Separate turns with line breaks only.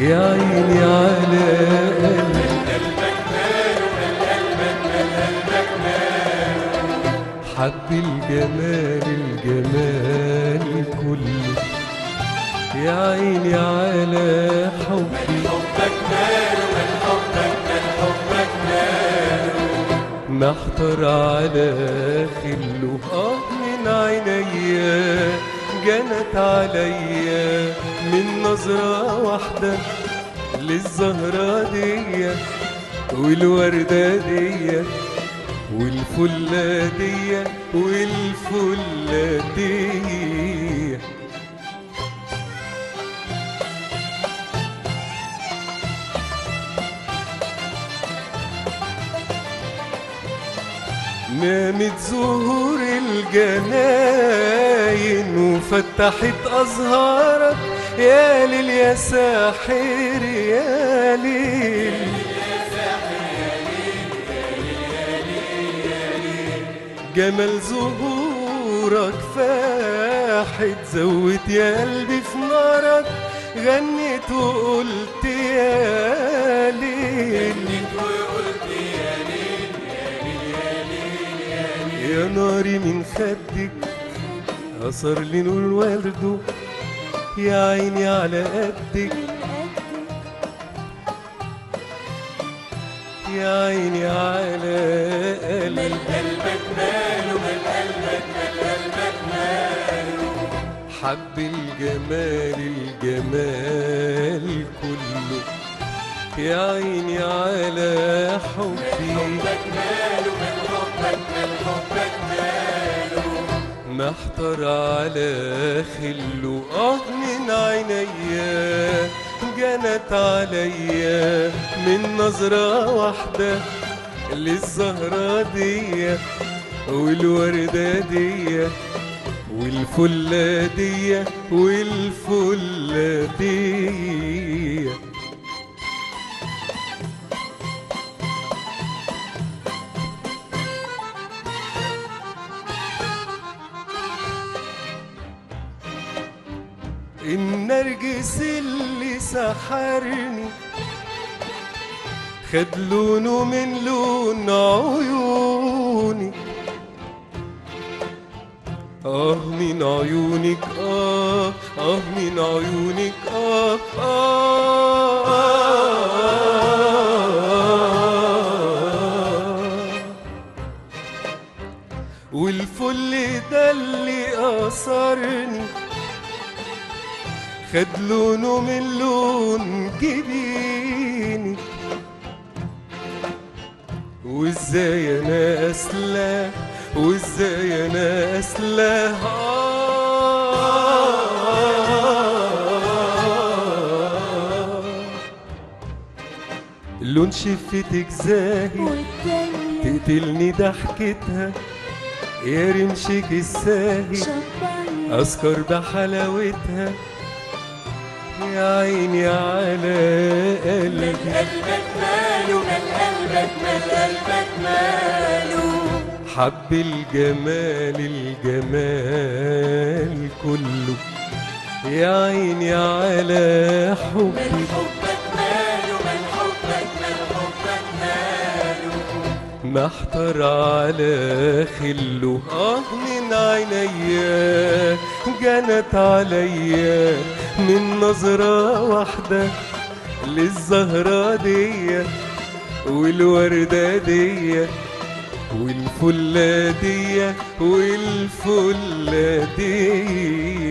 يا عيني على قلبك حب الجمال الجمال كله يا عيني على حبي محتار على خله اه من عينيا جنت عليا من نظرة واحدة للزهرة دي والوردة دي والفلة دي والفلة دي نامت زهور الجناين وفتحت أزهارك يا ليل يا ساحر يا ليل جمال زهورك فاحت زود يا قلبي في نارك غنيت وقلت يا ليل يا ناري من خدك أثر لي نور ورده يا عيني على قدك يا عيني على قلبك حب الجمال الجمال كله يا عيني على حبي محتار على خله اه من عينيا جنت عليا من نظرة واحدة للزهرة دي والوردة دي والفلة دي والفلة دي النرجس اللي سحرني خد لونه من لون عيوني آه من عيونك آه آه من عيونك آه آه, آه والفل ده اللي أثرني خد لونه من لون جبيني وازاي انا اسلاه وازاي انا اسلاه آه لون شفتك زاهي
والتانية
تقتلني ضحكتها يا رمشك الساهي
شبعي
أسكر بحلاوتها يا عيني على قلبي
قلبك ماله من قلبك من قلبك ماله
حب الجمال الجمال كله يا عيني على حبي
حبك ماله من حبك من حبك ماله
محتار على خله اه من عينيا جنت عليا من نظرة واحدة للزهرة دي والوردة دي والفلة دي والفلة دي